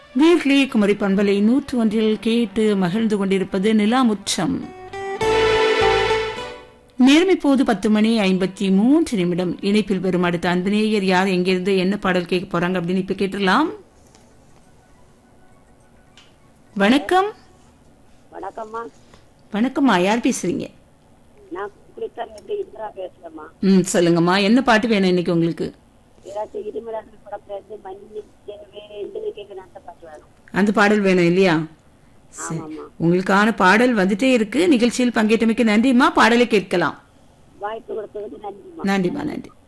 வீர்லி குமரி பண்பலை நூற்று ஒன்றில் கேட்டு மகிழ்ந்து கொண்டிருப்பது நிலாமுற்றம் நேரம் இப்போது பத்து மணி ஐம்பத்தி மூன்று நிமிடம் இணைப்பில் வரும் அடுத்த அன்பநேயர் யார் எங்கிருந்து என்ன பாடல் கேட்க போறாங்க அப்படின்னு இப்ப கேட்டுடலாம் வணக்கம் வணக்கம்மா வணக்கம்மா யார் பேசுறீங்க நான் குளித்தல் எப்படி இந்திரா பேசுறேம்மா ம் சொல்லுங்கம்மா என்ன பாட்டு வேணும் இன்னைக்கு உங்களுக்கு ஏதாச்சும் இருமலர் படத்துல இருந்து மண்ணி தேவை என்று கேட்க அந்த பாட்டு வேணும் அந்த பாடல் வேணும் இல்லையா சரி ஆமாம்மா உங்களுக்கான பாடல் வந்துட்டே இருக்கு நிகழ்ச்சியில் பங்கேற்றமைக்கு நன்றிம்மா பாடலை கேட்கலாம் வாய்ப்பு கொடுத்ததுக்கு நன்றிம்மா நன்றிம்மா நன்றி